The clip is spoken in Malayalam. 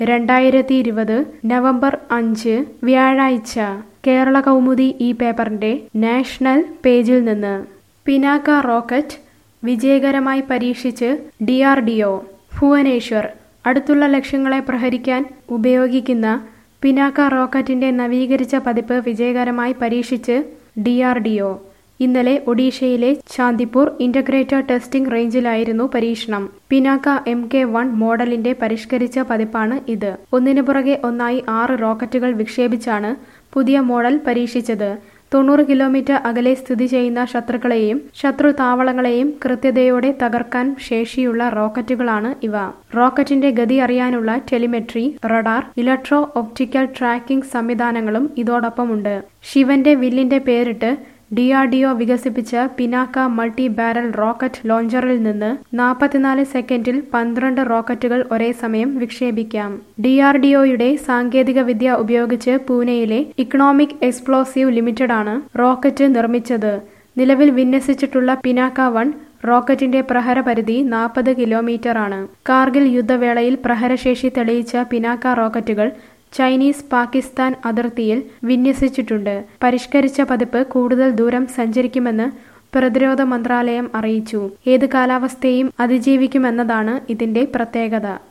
രണ്ടായിരത്തി ഇരുപത് നവംബർ അഞ്ച് വ്യാഴാഴ്ച കേരള കൗമുദി ഈ പേപ്പറിന്റെ നാഷണൽ പേജിൽ നിന്ന് പിനാക്ക റോക്കറ്റ് വിജയകരമായി പരീക്ഷിച്ച് D R D O Bhubaneswar അടുത്തുള്ള ലക്ഷ്യങ്ങളെ പ്രഹരിക്കാൻ ഉപയോഗിക്കുന്ന പിനാക്ക റോക്കറ്റിന്റെ നവീകരിച്ച പതിപ്പ് വിജയകരമായി പരീക്ഷിച്ച് ഡി ആർ ഡി ഒ ഇന്നലെ ഒഡീഷയിലെ ചാന്ദിപ്പൂർ ഇന്റഗ്രേറ്റഡ് ടെസ്റ്റിംഗ് റേഞ്ചിലായിരുന്നു പരീക്ഷണം പിനാക്ക എം കെ വൺ മോഡലിന്റെ പരിഷ്കരിച്ച പതിപ്പാണ് ഇത് ഒന്നിനു പുറകെ ഒന്നായി ആറ് റോക്കറ്റുകൾ വിക്ഷേപിച്ചാണ് പുതിയ മോഡൽ പരീക്ഷിച്ചത് തൊണ്ണൂറ് കിലോമീറ്റർ അകലെ സ്ഥിതി ചെയ്യുന്ന ശത്രുക്കളെയും ശത്രു താവളങ്ങളെയും കൃത്യതയോടെ തകർക്കാൻ ശേഷിയുള്ള റോക്കറ്റുകളാണ് ഇവ റോക്കറ്റിന്റെ ഗതി അറിയാനുള്ള telemetry radar electro optical tracking സംവിധാനങ്ങളും ഇതോടൊപ്പമുണ്ട് ശിവന്റെ വില്ലിന്റെ പേരിട്ട് ഡി ആർ ഡി ഒ വികസിപ്പിച്ച പിനാക്ക മൾട്ടി ബാരൽ റോക്കറ്റ് ലോഞ്ചറിൽ നിന്ന് നാൽപ്പത്തിനാല് സെക്കൻഡിൽ പന്ത്രണ്ട് റോക്കറ്റുകൾ ഒരേ സമയം വിക്ഷേപിക്കാം ഡി ആർ ഡി ഒയുടെ സാങ്കേതിക വിദ്യ ഉപയോഗിച്ച് പൂനെയിലെ ഇക്കണോമിക് എക്സ്പ്ലോസീവ് ലിമിറ്റഡ് ആണ് റോക്കറ്റ് നിർമ്മിച്ചത് നിലവിൽ വിന്യസിച്ചിട്ടുള്ള പിനാക്ക വൺ റോക്കറ്റിന്റെ പ്രഹരപരിധി നാൽപ്പത് കിലോമീറ്റർ ആണ് കാർഗിൽ യുദ്ധവേളയിൽ പ്രഹരശേഷി തെളിയിച്ച പിനാക്ക റോക്കറ്റുകൾ ചൈനീസ് പാകിസ്ഥാൻ അതിർത്തിയിൽ വിന്യസിച്ചിട്ടുണ്ട് പരിഷ്കരിച്ച പതിപ്പ് കൂടുതൽ ദൂരം സഞ്ചരിക്കുമെന്ന് പ്രതിരോധ മന്ത്രാലയം അറിയിച്ചു ഏത് കാലാവസ്ഥയും അതിജീവിക്കുമെന്നതാണ് ഇതിന്റെ പ്രത്യേകത